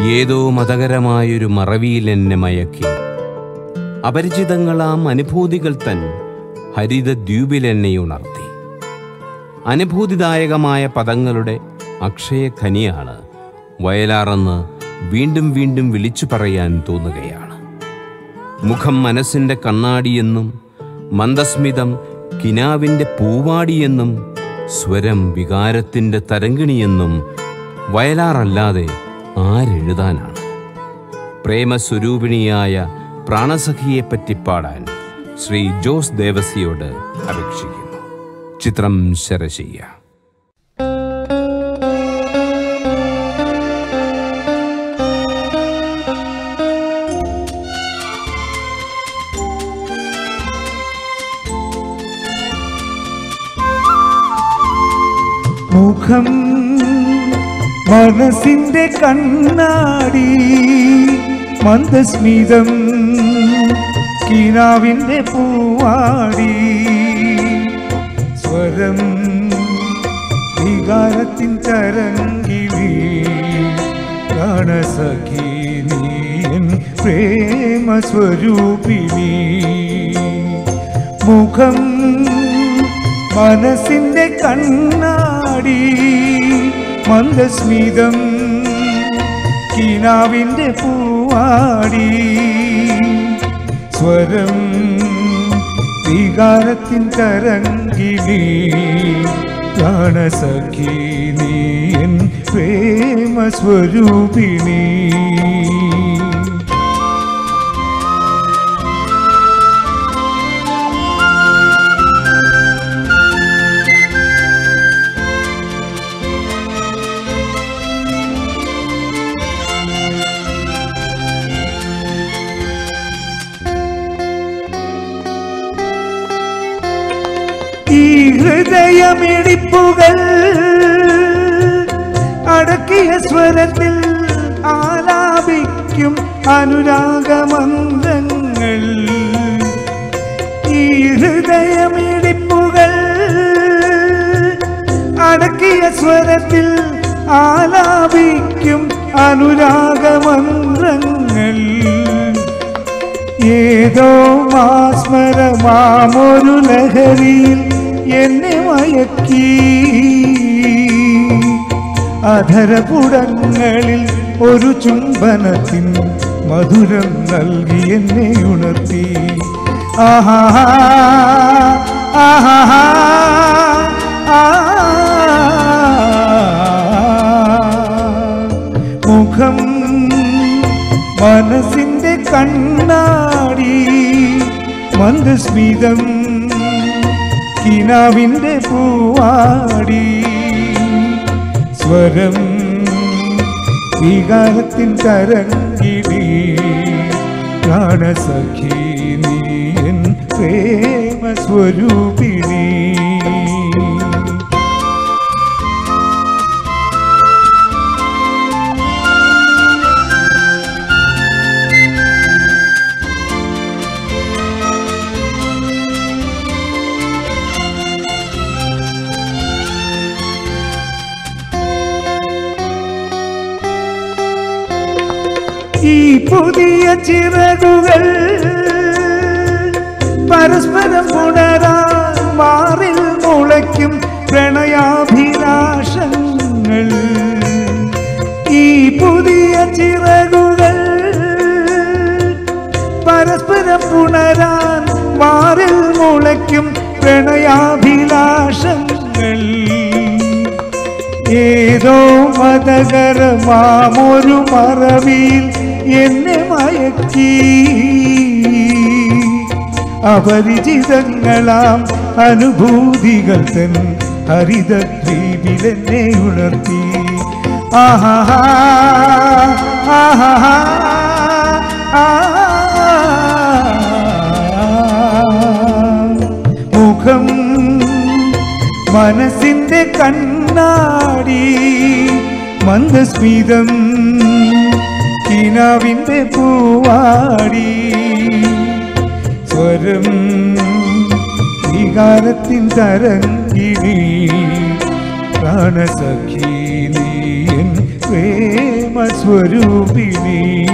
ഏതോ മതകരമായൊരു മറവിയിൽ എന്നെ മയക്കി അപരിചിതങ്ങളാം അനുഭൂതികൾ തൻ ഹരിത ദ്വീപിൽ എന്നെ ഉണർത്തി അനുഭൂതിദായകമായ പദങ്ങളുടെ അക്ഷയഖനിയാണ് വയലാറെന്ന് വീണ്ടും വീണ്ടും വിളിച്ചു പറയാൻ തോന്നുകയാണ് മുഖം മനസ്സിന്റെ കണ്ണാടിയെന്നും മന്ദസ്മിതം കിനാവിന്റെ പൂവാടിയെന്നും സ്വരം വികാരത്തിന്റെ തരങ്കിണിയെന്നും വയലാറല്ലാതെ ആരെഴുതാനാണ് പ്രേമസ്വരൂപിണിയായ പ്രാണസഖിയെപ്പറ്റി പാടാൻ ശ്രീ ജോസ് ദേവസിയോട് അപേക്ഷിക്കുന്നു ചിത്രം ശരശയ്യ മുഖം മനസ്സിന്റെ കണ്ണാടി മന്ദസ്മിതം കിനാവിന്റെ പൂവാടി സ്വരം വികാരത്തിൻ തരങ്കിലി കാണസഖി നീൻ പ്രേമ സ്വരൂപിണി മുഖം മനസ്സിന്റെ കണ്ണാടി മന്ദസ്മിതം കിനാവിന്റെ പൂവാടി സ്വരം വികാരത്തിൻ തരങ്കിലി കാണസഖി നീൻ പ്രേമ സ്വരൂപിണി ഈ ഹൃദയമിടിപ്പുകൾ അടക്കിയ സ്വരത്തിൽ ആലാപിക്കും അനുരാഗമന്ത്രങ്ങൾ ഈ ഹൃദയമിടിപ്പുകൾ അടക്കിയ സ്വരത്തിൽ ആലാപിക്കും അനുരാഗമന്ത്രങ്ങൾ ഏതോ മാസ്മരമാമൊരു ലഹരിയിൽ എന്നെ മയക്കി അധരപുടങ്ങളിൽ ഒരു ചുംബനത്തിൻ മധുരം നൽകി എന്നെ ഉണർത്തി ആഹാ ആഹാ മുഖം മനസ്സിന്റെ കണ്ണാടി മന്ദസ്മിതം കിനാവിന്റെ പൂവാടി സ്വരം വികാരത്തിൻ തരങ്കിടി പ്രാണസഖി നീയൻ പ്രേമ സ്വരൂപിണി ഈ പുതിയ ചിറകുകൾ പരസ്പരം പുണരാൻ മാറിൽ മുളയ്ക്കും പ്രണയാഭിലാഷങ്ങൾ ഈ പുതിയ ചിറകുകൾ പരസ്പരം പുണരാൻ മാറിൽ മുളയ്ക്കും പ്രണയാഭിലാഷങ്ങൾ ഏതോ മതകരമാമൊരു മറവിയിൽ എന്നെ മയക്കി അപരിചിതങ്ങളാം അനുഭൂതികൾ തൻ ഹരിതദ്വീപിൽ എന്നെ ഉണർത്തി ആഹാ ആഹാ മുഖം മനസ്സിന്റെ കണ്ണാടി മന്ദസ്മിതം കിനാവിന്റെ പൂവാടി സ്വരം വികാരത്തിൻ തരങ്കിടി പ്രാണസഖി നീയൻ പ്രേമ പ്രേമസ്വരൂപിണി